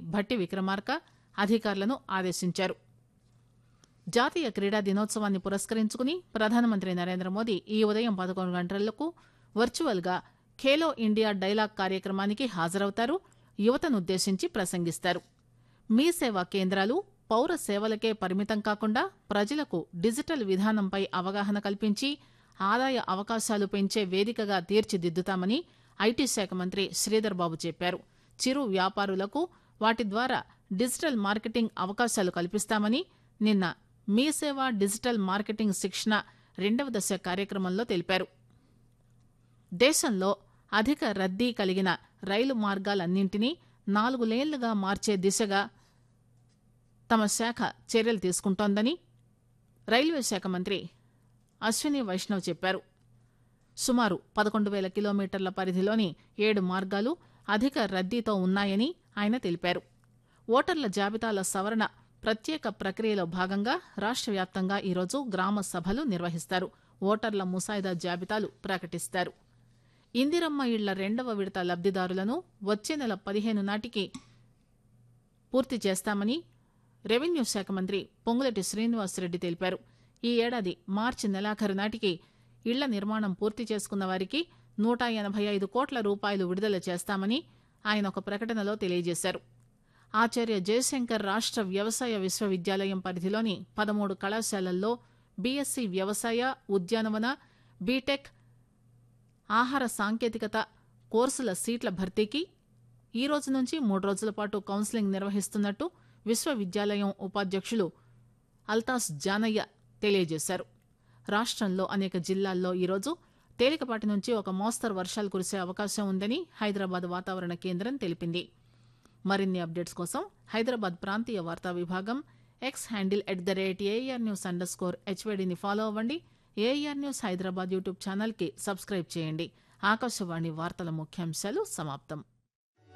భట్టి విక్రమార్క అధికారులను ఆదేశించారు జాతీయ క్రీడా దినోత్సవాన్ని పురస్కరించుకుని ప్రధానమంత్రి నరేంద్ర మోదీ ఈ ఉదయం పదకొండు గంటలకు వర్చువల్ గా ఖేలో ఇండియా డైలాగ్ కార్యక్రమానికి హాజరవుతారు యువతనుద్దేశించి ప్రసంగిస్తారు మీ సేవా కేంద్రాలు పౌర సేవలకే పరిమితం కాకుండా ప్రజలకు డిజిటల్ విధానంపై అవగాహన కల్పించి ఆదాయ అవకాశాలు పెంచే వేదికగా తీర్చిదిద్దుతామని ఐటీ శాఖ మంత్రి శ్రీధర్ బాబు చెప్పారు చిరు వ్యాపారులకు వాటి ద్వారా డిజిటల్ మార్కెటింగ్ అవకాశాలు కల్పిస్తామని నిన్న మీ సేవ డిజిటల్ మార్కెటింగ్ శిక్షణ రెండవ దశ కార్యక్రమంలో తెలిపారు దేశంలో అధిక రద్దీ కలిగిన రైలు మార్గాలన్నింటినీ నాలుగు లేన్లుగా మార్చే దిశగా తమ శాఖ చర్యలు తీసుకుంటోందని రైల్వే శాఖ మంత్రి అశ్విని వైష్ణవ్ చెప్పారు సుమారు పదకొండు వేల కిలోమీటర్ల పరిధిలోని ఏడు మార్గాలు అధిక రద్దీతో ఉన్నాయని ఆయన తెలిపారు ఓటర్ల జాబితాల సవరణ ప్రత్యేక ప్రక్రియలో భాగంగా రాష్ట్ర వ్యాప్తంగా ఈరోజు గ్రామ సభలు నిర్వహిస్తారు ఓటర్ల ముసాయిదా జాబితాలు ప్రకటిస్తారు ఇందిరమ్మ ఇళ్ల రెండవ విడత లబ్దిదారులను వచ్చే నెల పదిహేను నాటికి పూర్తి చేస్తామని రెవెన్యూ శాఖ మంత్రి పొంగులటి శ్రీనివాసరెడ్డి తెలిపారు ఈ ఏడాది మార్చి నెలాఖరు నాటికి ఇళ్ల నిర్మాణం పూర్తి చేసుకున్న వారికి నూట ఎనభై ఐదు కోట్ల రూపాయలు విడుదల చేస్తామని ఆయన ఒక ప్రకటనలో తెలియజేశారు ఆచార్య జయశంకర్ రాష్ట్ర వ్యవసాయ విశ్వవిద్యాలయం పరిధిలోని పదమూడు కళాశాలల్లో బీఎస్సీ వ్యవసాయ ఉద్యానవన బీటెక్ ఆహార సాంకేతికత కోర్సుల సీట్ల భర్తీకి ఈ రోజు నుంచి మూడు రోజుల పాటు కౌన్సిలింగ్ నిర్వహిస్తున్నట్టు విశ్వవిద్యాలయం ఉపాధ్యక్షులు అల్తాస్ జానయ్య తెలియజేశారు రాష్ట్రంలో అనేక జిల్లాల్లో ఈరోజు తేలికపాటి నుంచి ఒక మోస్తరు వర్షాలు కురిసే అవకాశం ఉందని హైదరాబాద్ వాతావరణ కేంద్రం తెలిపింది మరిన్ని అప్డేట్స్ కోసం హైదరాబాద్ ప్రాంతీయ వార్తా విభాగం X handle at the rate AR news underscore హెచ్వైడిని ఫాలో అవ్వండి ఏఆర్ న్యూస్ హైదరాబాద్ యూట్యూబ్ ఛానల్కి సబ్స్క్రైబ్ చేయండి ఆకాశవాణి వార్తల ముఖ్యాంశాలు సమాప్తం